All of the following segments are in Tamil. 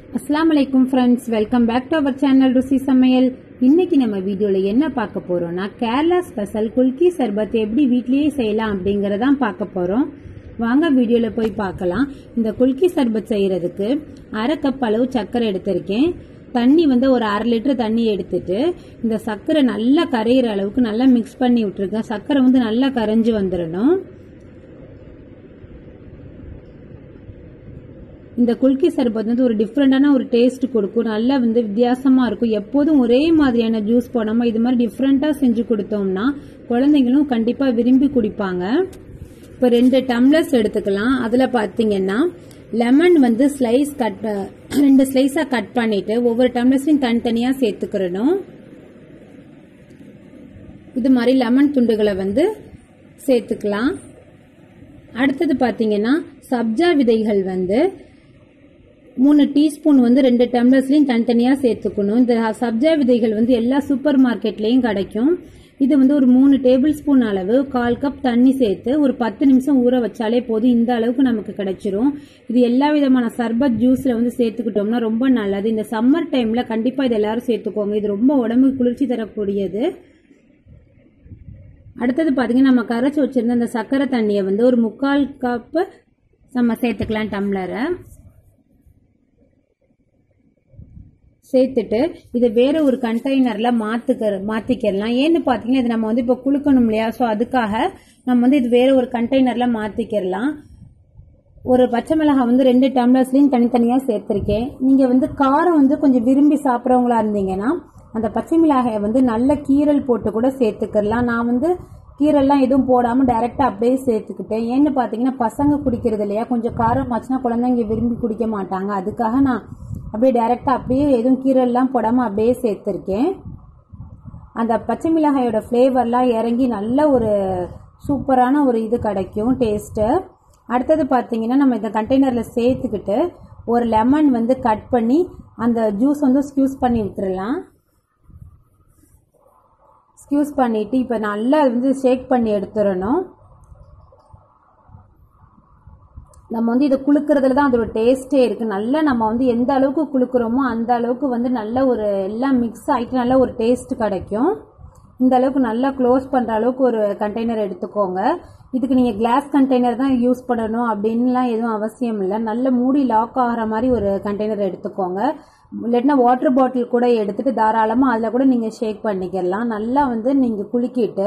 அஸ்ஸலாமு அலைக்கும் friends welcome back to our channel ருசி சமையல் இன்னைக்கு நம்ம வீடியோவில் என்ன பார்க்க போறோம்னா கேரளா ஸ்பெஷல் குல்கி சர்பத் எப்படி வீட்லயே செய்யலாம் அப்படிங்கறதான் பார்க்க போறோம் வாங்க வீடியோவில் போய் பார்க்கலாம் இந்த குல்கி சர்பத் செய்யறதுக்கு அரை கப் அளவு சர்க்கரை எடுத்திருக்கேன் தண்ணி வந்து ஒரு அரை லிட்டர் தண்ணி எடுத்துட்டு இந்த சர்க்கரை நல்லா கரையிற அளவுக்கு நல்லா மிக்ஸ் பண்ணி விட்டுருக்கேன் சர்க்கரை வந்து நல்லா கரைஞ்சு வந்துடணும் இந்த குல்கி சர்பத் வந்து ஒரு டிஃப்ரெண்டான ஒரு டேஸ்ட் கொடுக்கும் நல்லா வந்து வித்தியாசமா இருக்கும் எப்போதும் ஒரே மாதிரியான ஜூஸ் போடாம இது மாதிரி டிஃப்ரெண்டா செஞ்சு கொடுத்தோம்னா குழந்தைங்களும் கண்டிப்பா விரும்பி குடிப்பாங்க இப்போ ரெண்டு டம்ளர்ஸ் எடுத்துக்கலாம் அதுல பாத்தீங்கன்னா லெமன் வந்து ஸ்லைஸ் கட் ரெண்டு ஸ்லைஸா கட் பண்ணிட்டு ஒவ்வொரு டம்ளர்ஸ்லையும் தனித்தனியா சேர்த்துக்கிறணும் இது மாதிரி லெமன் துண்டுகளை வந்து சேர்த்துக்கலாம் அடுத்தது பாத்தீங்கன்னா சப்ஜா விதைகள் வந்து மூணு டீஸ்பூன் வந்து ரெண்டு டம்ளர்ஸ்லையும் தனித்தனியாக சேர்த்துக்கணும் இந்த சப்ஜா விதைகள் வந்து எல்லா சூப்பர் மார்க்கெட்லேயும் கிடைக்கும் இது வந்து ஒரு மூணு டேபிள் ஸ்பூன் அளவு கால் கப் தண்ணி சேர்த்து ஒரு பத்து நிமிஷம் ஊற வச்சாலே போதும் இந்த அளவுக்கு நமக்கு கிடைச்சிரும் இது எல்லா விதமான சர்பத் ஜூஸில் வந்து சேர்த்துக்கிட்டோம்னா ரொம்ப நல்லது இந்த சம்மர் டைமில் கண்டிப்பாக இது எல்லாரும் சேர்த்துக்கோங்க இது ரொம்ப உடம்புக்கு குளிர்ச்சி தரக்கூடியது அடுத்தது பார்த்தீங்கன்னா நம்ம கரைச்சி வச்சிருந்த அந்த சர்க்கரை தண்ணியை வந்து ஒரு முக்கால் கப்பு நம்ம சேர்த்துக்கலாம் டம்ளரை சேர்த்துட்டு இதை வேற ஒரு கண்டெய்னர்ல மாத்துக்க மாத்திக்கிறலாம் ஏன்னு பாத்தீங்கன்னா இது நம்ம வந்து இப்போ குளுக்கணும் இல்லையா ஸோ அதுக்காக நம்ம வந்து இது வேற ஒரு கண்டெய்னர்ல மாத்திக்கிறலாம் ஒரு பச்சை மிளகாய் வந்து ரெண்டு டம்ளர்ஸ்லையும் தனித்தனியாக சேர்த்துருக்கேன் நீங்கள் வந்து காரம் வந்து கொஞ்சம் விரும்பி சாப்பிட்றவங்களா இருந்தீங்கன்னா அந்த பச்சை மிளகாயை வந்து நல்ல கீரல் போட்டு கூட சேர்த்துக்கலாம் நான் வந்து கீரெல்லாம் எதுவும் போடாமல் டைரெக்டாக அப்படியே சேர்த்துக்கிட்டேன் ஏன்னு பார்த்தீங்கன்னா பசங்க குடிக்கிறது இல்லையா கொஞ்சம் காரம் ஆச்சுன்னா குழந்தைங்க விரும்பி குடிக்க மாட்டாங்க அதுக்காக நான் அப்படியே டைரெக்டாக அப்படியே எதுவும் கீரெல்லாம் போடாமல் அப்படியே சேர்த்துருக்கேன் அந்த பச்சை மிளகாயோட ஃப்ளேவர்லாம் இறங்கி நல்ல ஒரு சூப்பரான ஒரு இது கிடைக்கும் டேஸ்ட்டு அடுத்தது பார்த்தீங்கன்னா நம்ம இந்த கண்டெய்னரில் சேர்த்துக்கிட்டு ஒரு லெமன் வந்து கட் பண்ணி அந்த ஜூஸ் வந்து ஸ்க்யூஸ் பண்ணி விட்டுறலாம் ஸ்க்யூஸ் பண்ணிட்டு இப்போ நல்லா வந்து ஷேக் பண்ணி எடுத்துடணும் நம்ம வந்து இதை குளுக்கிறதுல தான் அதோட டேஸ்ட்டே இருக்கு நல்லா நம்ம வந்து எந்த அளவுக்கு குளுக்குறோமோ அந்த அளவுக்கு வந்து நல்ல ஒரு எல்லாம் மிக்ஸ் ஆகிட்டு நல்ல ஒரு டேஸ்ட் கிடைக்கும் இந்த அளவுக்கு நல்லா க்ளோஸ் பண்ணுற அளவுக்கு ஒரு கண்டெய்னர் எடுத்துக்கோங்க இதுக்கு நீங்கள் கிளாஸ் கண்டெய்னர் தான் யூஸ் பண்ணணும் அப்படின்லாம் எதுவும் அவசியம் இல்லை நல்ல மூடி லாக் ஆகிற மாதிரி ஒரு கண்டெய்னர் எடுத்துக்கோங்க இல்லாட்டினா வாட்டர் பாட்டில் கூட எடுத்துட்டு தாராளமாக அதில் கூட நீங்கள் ஷேக் பண்ணிக்கலாம் நல்லா வந்து நீங்கள் குலுக்கிட்டு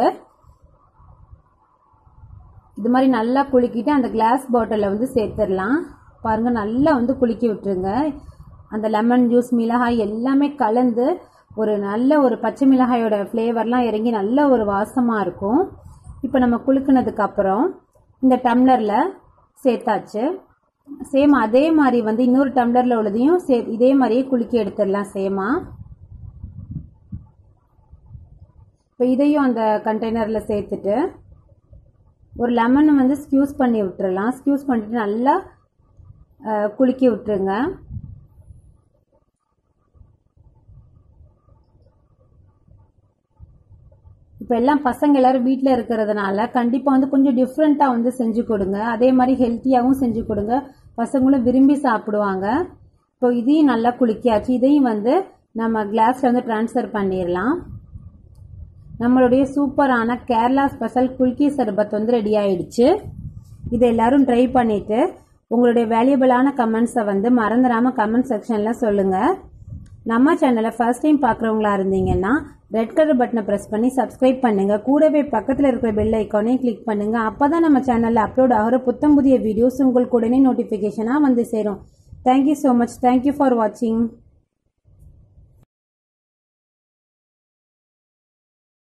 இது மாதிரி நல்லா குலுக்கிட்டு அந்த கிளாஸ் பாட்டிலில் வந்து சேர்த்துடலாம் பாருங்கள் நல்லா வந்து குலுக்கி விட்டுருங்க அந்த லெமன் ஜூஸ் மிளகாய் எல்லாமே கலந்து ஒரு நல்ல ஒரு பச்சை மிளகாயோட ஃப்ளேவர்லாம் இறங்கி நல்ல ஒரு வாசமாக இருக்கும் இப்போ நம்ம குலுக்குனதுக்கு அப்புறம் இந்த டம்ளரில் சேர்த்தாச்சு சேம் அதே மாதிரி வந்து இன்னொரு டம்ளரில் உள்ளதையும் சே இதே மாதிரியே குலுக்கி எடுத்துடலாம் சேமா இப்போ இதையும் அந்த கண்டெய்னரில் சேர்த்துட்டு ஒரு லெமனை வந்து ஸ்க்யூஸ் பண்ணி விட்டுறலாம் ஸ்க்யூஸ் பண்ணிட்டு நல்லா குலுக்கி விட்டுருங்க இப்போ எல்லாம் பசங்க எல்லாரும் வீட்டில் இருக்கிறதுனால கண்டிப்பாக வந்து கொஞ்சம் டிஃப்ரெண்ட்டாக வந்து செஞ்சு கொடுங்க அதே மாதிரி ஹெல்த்தியாகவும் செஞ்சு கொடுங்க பசங்களும் விரும்பி சாப்பிடுவாங்க இப்போ இதையும் நல்லா குளிக்காச்சு இதையும் வந்து நம்ம கிளாஸில் வந்து ட்ரான்ஸ்ஃபர் பண்ணிடலாம் நம்மளுடைய சூப்பரான கேரளா ஸ்பெஷல் குல்கி சர்பத் வந்து ரெடி ஆயிடுச்சு இதை எல்லாரும் ட்ரை பண்ணிட்டு உங்களுடைய வேல்யூபிளான கமெண்ட்ஸை வந்து மறந்துடாம கமெண்ட் செக்ஷன்ல சொல்லுங்க நம்ம சேனலை ஃபர்ஸ்ட் டைம் பார்க்குறவங்களா இருந்தீங்கன்னா ரெட் கலர் பட்டனை ப்ரெஸ் பண்ணி சப்ஸ்கிரைப் பண்ணுங்க கூடவே பக்கத்தில் இருக்கிற பெல் ஐக்கானையும் கிளிக் பண்ணுங்க அப்பதான் நம்ம சேனல்ல அப்லோட் ஆகிற புத்தம் புதிய வீடியோஸ் உங்களுக்கு உடனே நோட்டிஃபிகேஷனாக வந்து சேரும் thank you so much thank you for வாட்சிங்